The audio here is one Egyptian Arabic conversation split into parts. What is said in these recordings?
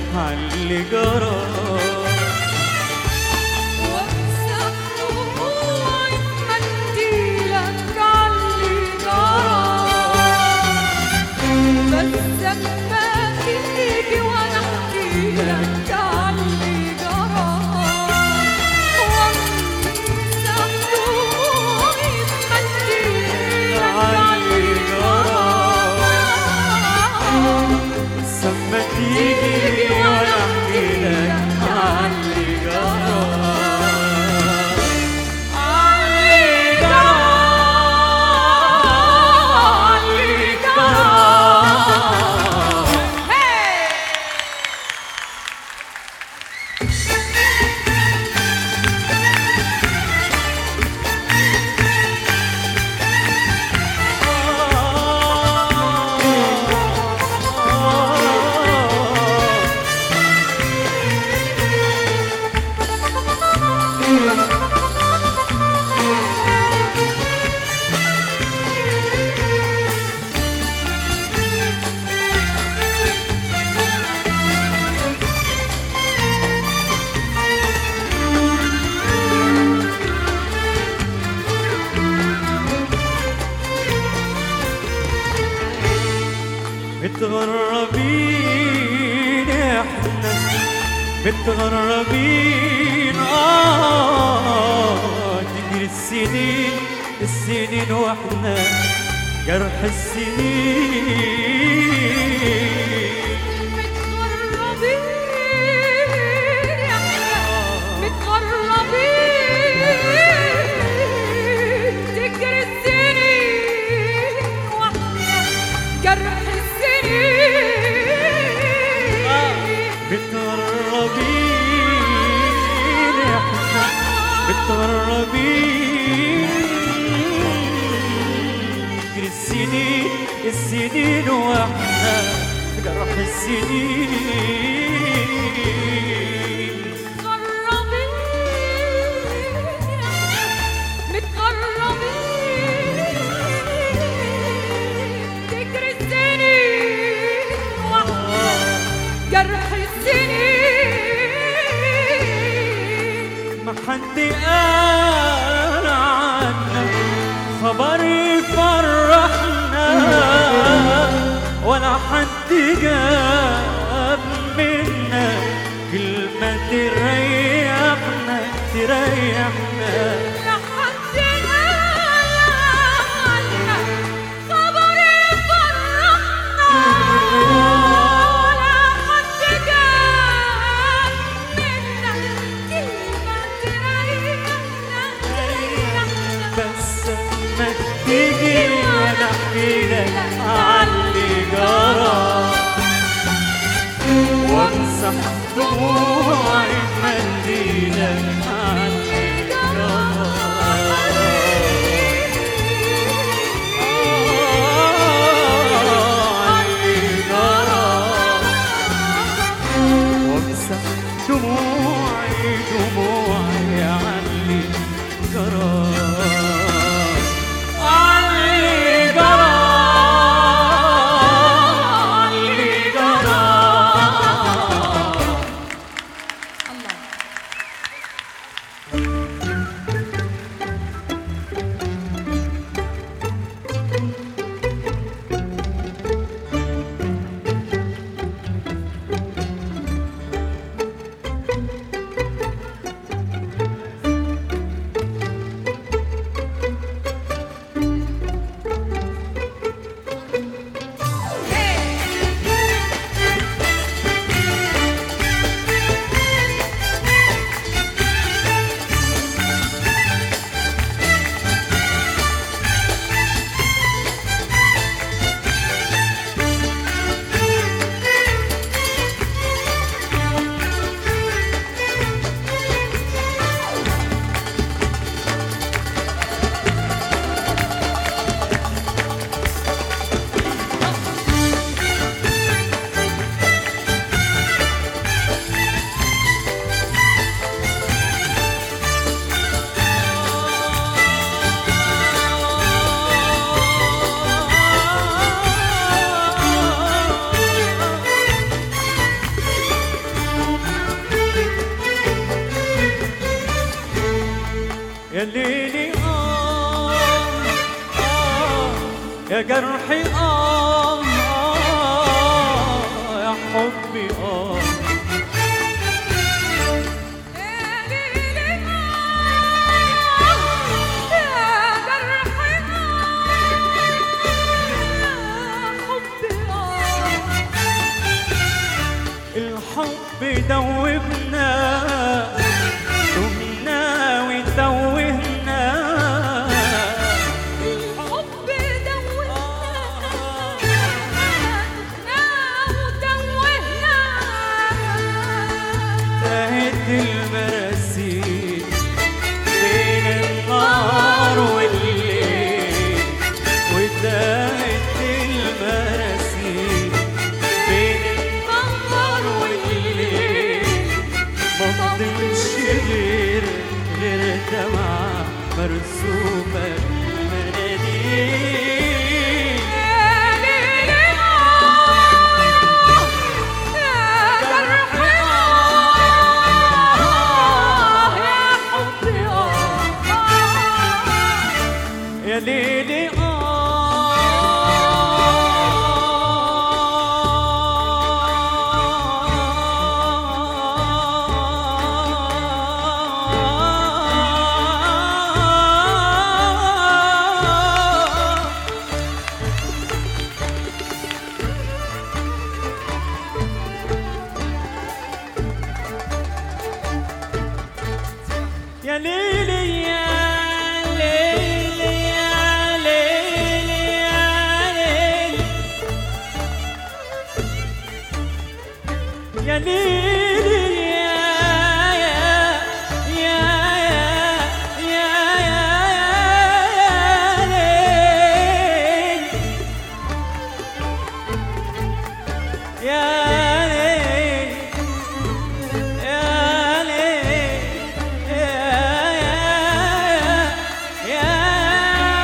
عاللي جرى وامسح دموعي بمنديلك عاللي جرى بس لما تيجي وانا احكي لك عاللي جرى وامسح دموعي بمنديلك عاللي جرى سما تيجي وانا احكي لك عاللي جرى عاللي جرى عاللي جرى متغربين احنا متغربين اه تجري السنين السنين واحنا جرح السنين متغربين يا احنا متغربين تجري السنين واحنا جرح السنين متغربين احنا متغربين تجري السنين السنين واحنا جرح السنين متغربين متغربين تجري السنين واحنا جرح السنين ما حد قال عنا خبر يفرحنا ولا حد جاب منا كلمة تريحنا تريحنا لا حد قال عنا خبر يفرحنا ولا حد جاب منا كلمة تريحنا تريحنا بس ما تيجي وانا احكي لك عاللي جرى وامسح دموعي بمنديلك عاللي وامسح دموعي دموعي عني جرى عني جرى عني جرى يا جرحي آه آه يا حبي آه الحب دوبنا دمنا وتوهنا تاهت المراسيل بين النار والليل وتاهت المراسيل بين النار والليل ما فضلش غير غير دمعة مرسومة مناديل يا ليلي آه يا ليلي يا ليلي يا ليلي يا ليلي يا ليلي يا يا يا يا يا ليلي يا ليلي يا ليل يا يا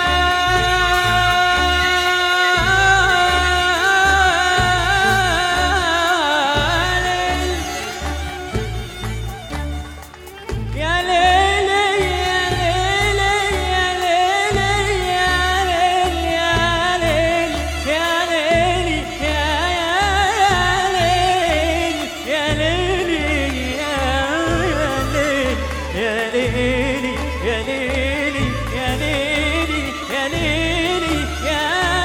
يا ليل يا ليل يا ليل يا ليل يا ليل يا ليل يا يا ليل يا ليل يا ليل يا ليل يا ليل يا ليل يا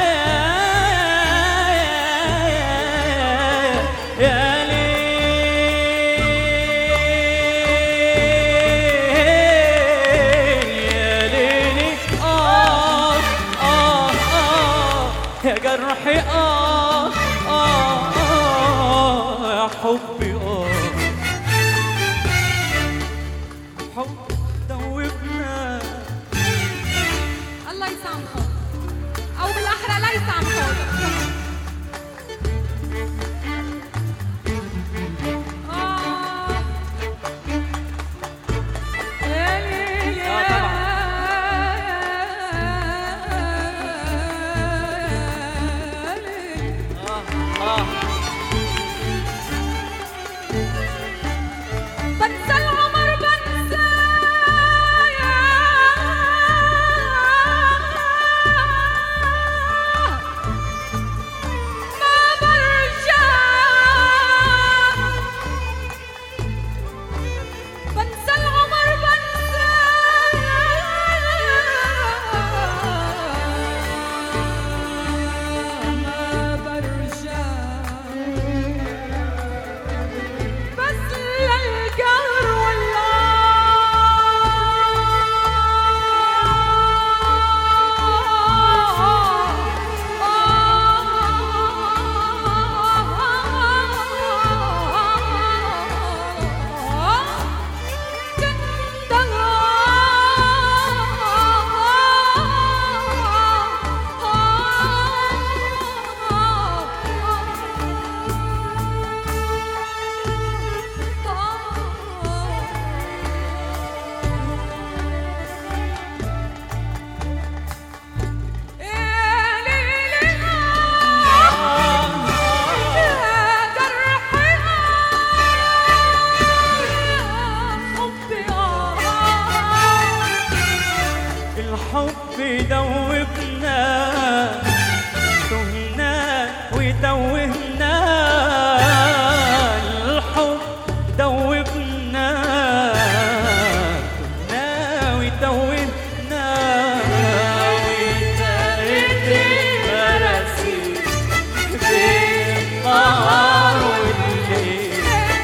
يا ليل يا ليلي آه آه آه يا جرحي آه آه آه يا حبي آه حب دوبنا الله يسامحه او بالاحرى لا يسامحه آه. يا ليل يا آه طبعاً. ليل. آه آه الحب دوبنا تهنا وتوهنا الحب دوبنا تهنا وتوهنا وتارك المراسي بين النهار والليل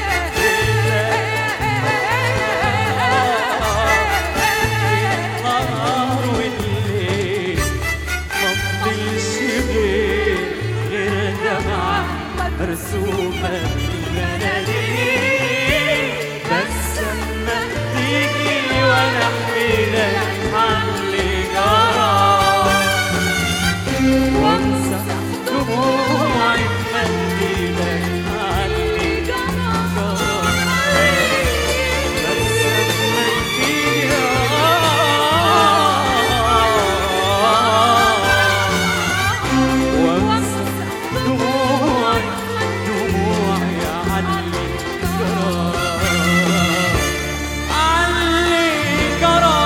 النهار والليل مفضلش غير غير دمعة مرسومة بالمناديل بس اما تيجي وانا احكي لك عن اللي جرى وانسى دموعي بمنديلك عن اللي جرى بس اما تيجي وانسى دموعي دموعي علي جرى علي جرى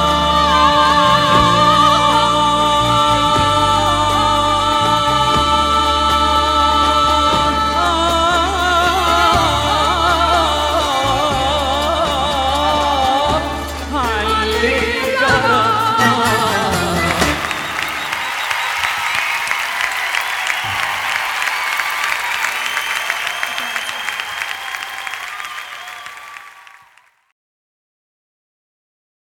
علي